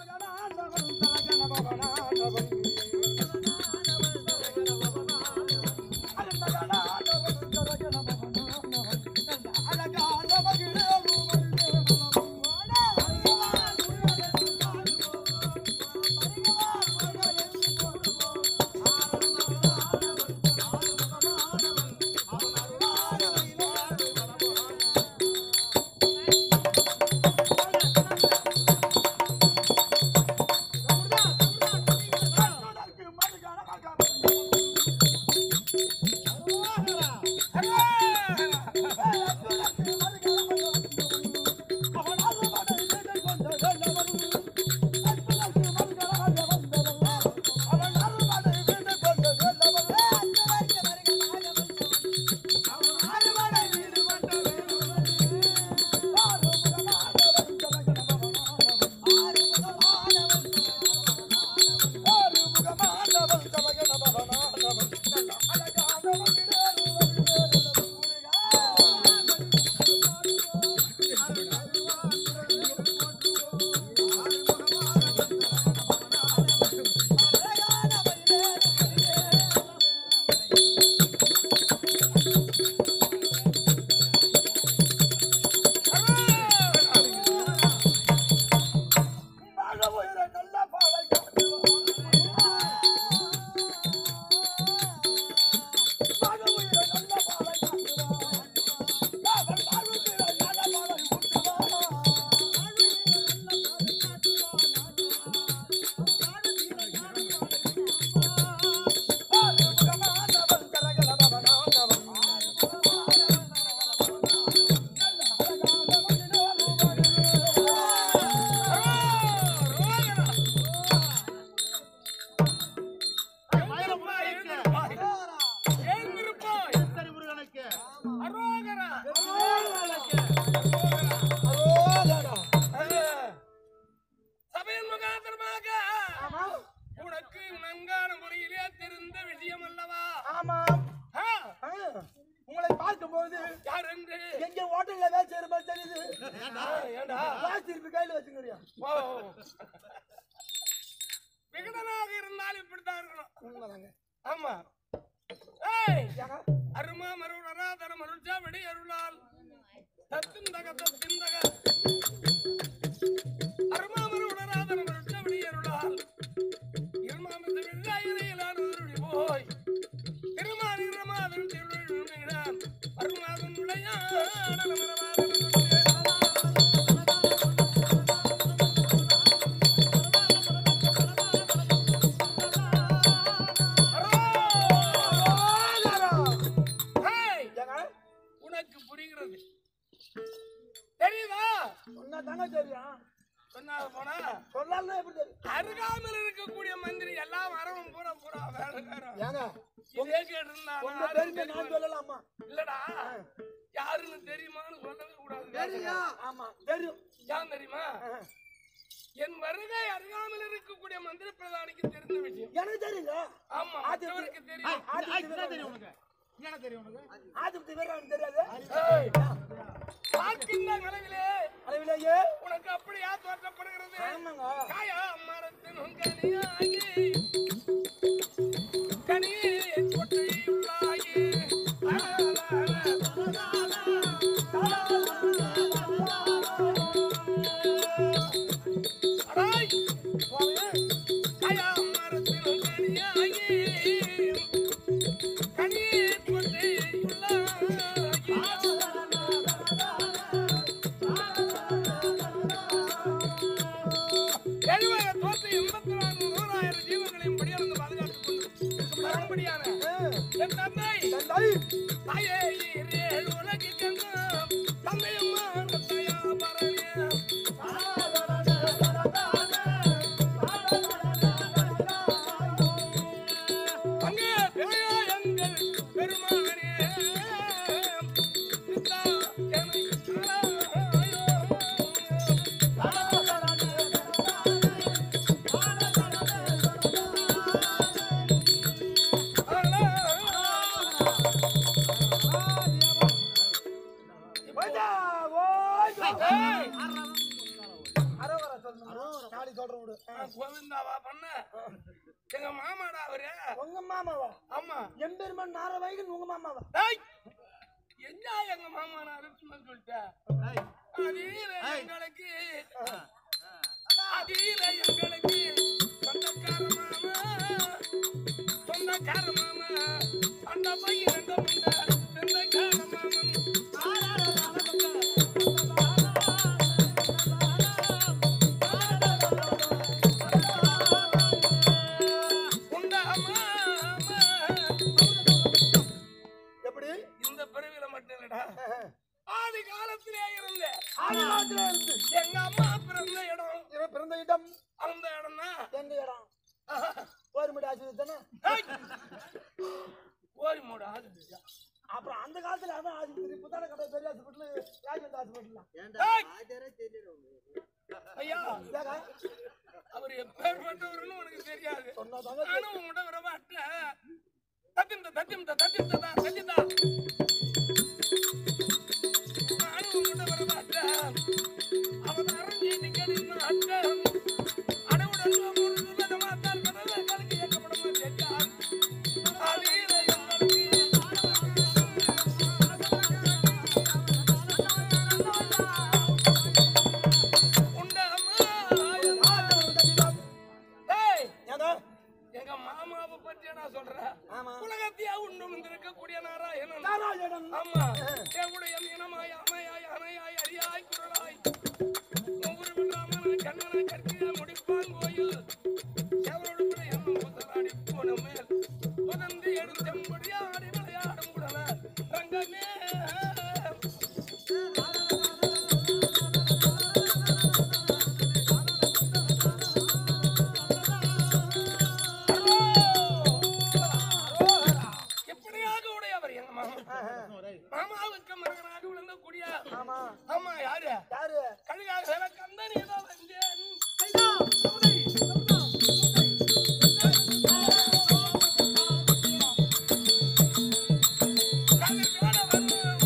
சபையின் முகாந்திரமாக உனக்கு நன்கான முறையிலே தெரிந்த விஷயம் அல்லவா ஆமாம் ஆ, ஆ, உங்களை பார்க்கும்போது யார் என்று எங்க ஹோட்டல்ல வேலை செய்யற மாதிரி தெரியுது ஏண்டா காசு திருப்பி கையில வச்சுக்கிறியா ஓ விகடனாக இருந்தால் இப்படித்தான் இருக்கணும் உண்மைதாங்க ஆமா ஏய் ஏங்க? அருமா மருளரா தரம் அருள்ச்சா வெடி அருளால் தத்தும் தக தத்தும் தக அருமா மருளரா தரம் அருள்ச்சா வெடி அருளால் இருமாமத்து வெள்ளாயிரையிலான உருளி போய் திருமால் இருமாதன் திருவிழான் அருமாதன் விளையாட ஏய் ஏங்க? உனக்கு புரிகிறது தெரியுதா சொன்னா தாங்க தெரியும் சொன்னா போனா சொல்லாம எப்படி தெரியும் அருகாமல் இருக்கக்கூடிய மந்திரி எல்லாம் வரவும் பூரா பூரா வேலைக்காரன் ஏங்க இதே கேட்டிருந்தாங்க உங்க பேருக்கு நான் சொல்லலாமா இல்லடா யாருன்னு தெரியுமான்னு சொல்லவே கூடாது தெரியும் ஆமா தெரியும் ஏன் தெரியுமா ஆ. என் வருகை அருகாமல் இருக்கக்கூடிய மந்திரி பிரதானிக்கு தெரிந்த விஷயம் எனக்கு தெரியுங்க ஆமா ஆதி- மற்றவருக்கு தெரியும் ஆதிபத்தி வீரன் தெரியாது ஏய், பார்க்கின்ற அளவிலே அளவிலேயே உனக்கு அப்படியா தோற்றப்படுகிறது ஆமாங்க காயா மரத்தின் கனியாகி கனியை கொட்டியுள்ளாகி அடாய் காயா மரத்தின் கனியாகி கனியை கொட்டியுள்ளாகி எழுபது தோற்று எண்பத்தி நான்கு நூறாயிரம் ஜீவங்களையும் படியாளந்து பாதுகாத்துக் கொண்டு வரும்படியான என் தந்தை தந்தை தாயே ஈரேழு உலகிற்கெங்கும் தந்தையம்மா தந்தையா பரணியா அங்கே பெரிய எங்கள் பெருமானே சித்தா என்னை ஆளாயோ. போய்டா, ஓய். ஏய், அரோகரா சொல்லணும். நாளைக்கு நான் சொல்றேன் விடு ஆ. நான் கோவிந்தாவா பண்ண எங்க மாமாடா அவரு உங்க மாமாவா ஆமா எம்பெருமான் நார வைகன் உங்க மாமாவா டேய் என்ன எங்க மாமா நான் அரிசுமா சொல்லிட்டேன் அதீர எங்களுக்கு அதீர எங்களுக்கு சொந்தக்கார மாமா சொந்தக்கார மாமா அந்த பையன் எங்க முண்ட சொந்தக்கார மாமன் உண்டா மாமா எப்படி இந்த பிறவில மட்டும் இல்லடா ஆதி காலத்திலே இருந்த ஆதிகாலத்துல இருந்து எங்க அம்மா பிறந்த இடம் இவன் பிறந்த இடம் அந்த இடம் தான் எந்த இடம் கோரிமேடு ஆஸ்பத்திரி தானே கோரிமோடு ஆதித்யா அப்புறம் அந்த காலத்துல அதான் ஆஸ்பத்திரி புத்தான கடை பெரிய ஹாஸ்பிட்டல் ராஜேந்திர ஹாஸ்பிட்டல் ஐயா இதாங்க அவர் எப்பேற்பட்டவர்னு உனக்கு தெரியாது சொன்னதாங்க நானும் உங்கள்கிட்ட வர மாட்டேன் தத்திம்த தத்திம்த தத்திம்ததா தத்திதா நானும் உங்கள்கிட்ட வர மாட்டேன் அவன் அறிஞ்சி நிக்கடின்னு அட்டம் அடவுடன் ஒரு நல்ல மாத்தார் கடல கலக்கி ஏற்கப்பட மாட்டேன் அலீர ஏய் ஏங்க எங்க மாமாவை பற்றி நான் சொல்றேன் ஆமா உலகத்தையா உண்டு வந்திருக்கக்கூடிய நாராயணன் நாராயணன் ஆமா தேவுடைய மீனமாய் அமையாய் அணையாய் அரியாய் குரலாய் ஒவ்வொரு ராமனாய் கண்ணனாய் கற்கியா முடிப்பான் கோயில் தேவரோடு கூட என்னும் புதலாடி போன மேல் புதந்து எடுத்தபடியா ஆடி விளையாடும் குடல ரங்கமே எப்படியாக உடையவர் எங்க மாமா மாமாவுக்கு மகனாக விளங்கக்கூடிய ஆமா ஆமா யாரு யாரு கழுகாக கந்தன் ஏதோ வந்தேன் கதிர்கால வரும்.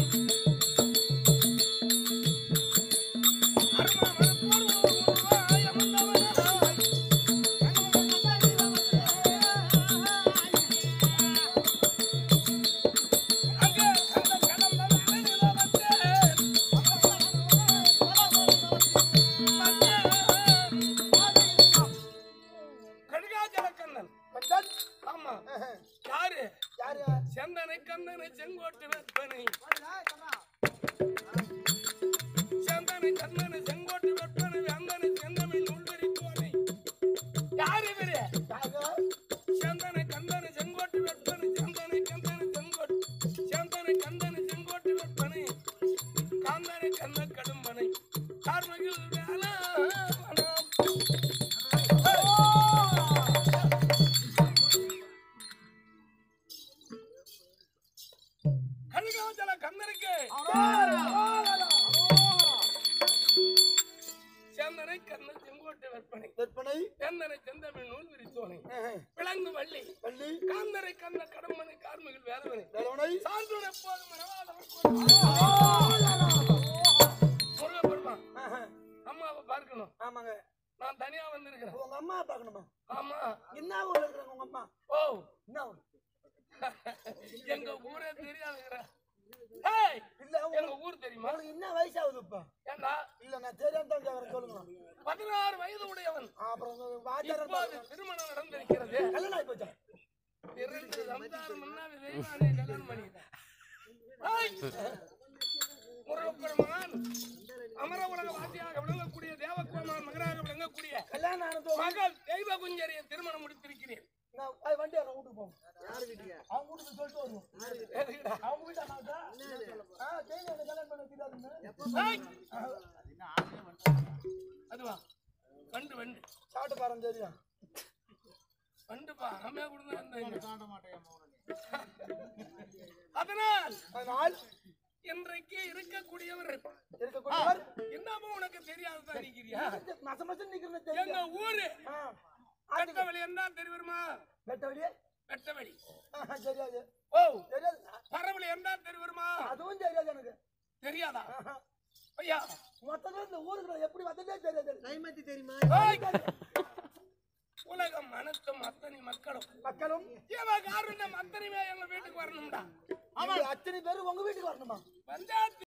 அருமா மனப்போர்வாய் அமர்ந்தவனாய். அங்கே அந்த கடம்பன் ஏதோ வந்தேன். கழுகாஜல கண்ணன் கண்டன் ஆமா யாரு யாரு செந்தனை கந்தனை செங்கோட்டு வெப்பனை செந்தனை கந்தனை செங்கோட்டு வெப்பனை வெந்தனை செந்தமிழ் நூல்வெறித்தோனை யார் இவரு யாரு செந்தனை கந்தனை செங்கோட்டு வெப்பனை செந்தனை கந்தனை செங்கோட்டு செந்தனை கந்தனை செங்கோட்டு வெப்பனை காந்தனை கந்த கடும்பனை கார்மகில் வேலா கலிகாஜல கந்தனுக்கு செந்தனை கண்ணன் செங்கோட்டு வெப்பனை விற்பனை செந்தனை செந்தமிழ் நூல் விரித்தோனை ஆஹா. விலங்கு வள்ளி பள்ளி காந்தரை கந்த கடம்பனை கார்மிகள் வேலவனை வேலவனை சான்றோர் எப்போதும் மறவாதவர் முருகப்பெருமான் ஆஹா. அம்மாவை பார்க்கணும் ஆமாங்க நான் தனியா வந்திருக்கிறேன் உங்க அம்மா பார்க்கணுமா ஆமா என்ன ஊர்ல இருக்கிறாங்க உங்க அம்மா ஓ என்ன ஊர் எங்க ஊரே தெரியாதுங்கிற ஏய், இல்ல எங்க உங்களுக்கு ஊர் தெரியுமா உங்களுக்கு என்ன வயசாகுது இப்ப ஏண்டா இல்ல நான் தெரியாம தான் கேக்குறேன் சொல்லுங்க பதினாறு வயது உடையவன் அப்புறம் உங்க வாத்தியார் இப்போது திருமணம் நடந்திருக்கிறது கல்யாணம் ஆகி போச்சா இரண்டு ரம்ஜான் முன்னாடி தெய்வானை கல்யாணம் பண்ணிட்டேன் ஏய், முருகப்பெருமான் அமர உலக வாசியாக விளங்கக்கூடிய தேவக்குமார் மகனாக விளங்கக்கூடிய கல்யாணம் ஆனது மகள் தெய்வ குஞ்சரியை திருமணம் முடித்திருக்கிறேன் நான் போய் வண்டி அவங்க வீட்டுக்கு போவோம் அவங்க வீட்டுக்கு சொல்லிட்டு வருவோம் எதுக்குடா? அவங்க வீட்டு அண்ணாட்டா ஆ தேங்க கல்யாணம் பண்ண வச்சுட்டாருன்னு ஏய்! அதுவா வண்டு வண்டு சாப்பிட்டு பாருங்க தெரியும் வண்டுப்பா அம்மையா கொடுத்தா அதனால் அதனால் இன்றைக்கு இருக்கக்கூடியவர் இருக்கக்கூடியவர் என்னமோ உனக்கு தெரியாதுதான் நிக்கிறியா மச மசம் நிக்கிறேன்னு எங்க தெரியும் ஊரு ஆ கட்டவழி என்ன தெரியுமா வெட்ட வழியே வெட்டவழி தெரியாது ஓ தெரியாது பரவலி என்ன தெரியுமா அதுவும் தெரியாது எனக்கு தெரியாதா ஆஹா. ஐயா மொத்தத்துல இந்த ஊருக்கு நான் எப்படி வந்ததே தெரியாது கைமத்தி தெரியுமா ஓய்! உலகம் அனைத்தும் அத்தனை மக்களும் மக்களும் இவ காரணம் அத்தனையுமே எங்க வீட்டுக்கு வரணும்டா அவன் அத்தனை பேரும் உங்க வீட்டுக்கு வரணுமா வந்தா